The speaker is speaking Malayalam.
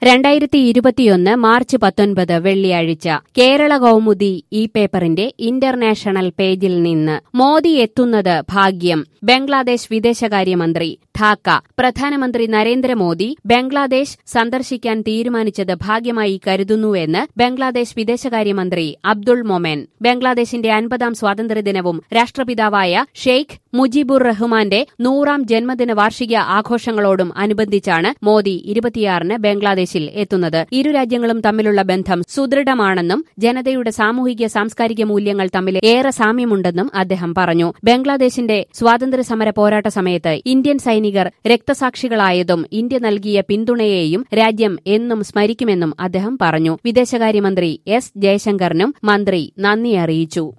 രണ്ടായിരത്തി ഇരുപത്തിയൊന്ന് മാർച്ച് പത്തൊൻപത് വെള്ളിയാഴ്ച കേരള കൗമുദി ഈ പേപ്പറിന്റെ ഇന്റർനാഷണൽ പേജിൽ നിന്ന് മോദി എത്തുന്നത് ഭാഗ്യം ബംഗ്ലാദേശ് വിദേശകാര്യമന്ത്രി ഢാക്ക പ്രധാനമന്ത്രി നരേന്ദ്രമോദി ബംഗ്ലാദേശ് സന്ദർശിക്കാൻ തീരുമാനിച്ചത് ഭാഗ്യമായി കരുതുന്നുവെന്ന് ബംഗ്ലാദേശ് വിദേശകാര്യമന്ത്രി അബ്ദുൾ മൊമെൻ ബംഗ്ലാദേശിന്റെ അൻപതാം സ്വാതന്ത്ര്യദിനവും രാഷ്ട്രപിതാവായ ഷെയ്ഖ് മുജിബുർ റഹ്മാന്റെ നൂറാം ജന്മദിന വാർഷിക ആഘോഷങ്ങളോടും അനുബന്ധിച്ചാണ് മോദി ഇരുപത്തിയാറിന് ബംഗ്ലാദേശിൽ എത്തുന്നത് ഇരു രാജ്യങ്ങളും തമ്മിലുള്ള ബന്ധം സുദൃഢമാണെന്നും ജനതയുടെ സാമൂഹിക സാംസ്കാരിക മൂല്യങ്ങൾ തമ്മിൽ ഏറെ സാമ്യമുണ്ടെന്നും അദ്ദേഹം പറഞ്ഞു ബംഗ്ലാദേശിന്റെ സ്വാതന്ത്ര്യ സമര പോരാട്ട സമയത്ത് ഇന്ത്യൻ സൈനികർ രക്തസാക്ഷികളായതും ഇന്ത്യ നൽകിയ പിന്തുണയെയും രാജ്യം എന്നും സ്മരിക്കുമെന്നും അദ്ദേഹം പറഞ്ഞു വിദേശകാര്യമന്ത്രി എസ് ജയശങ്കറിനും മന്ത്രി നന്ദി അറിയിച്ചു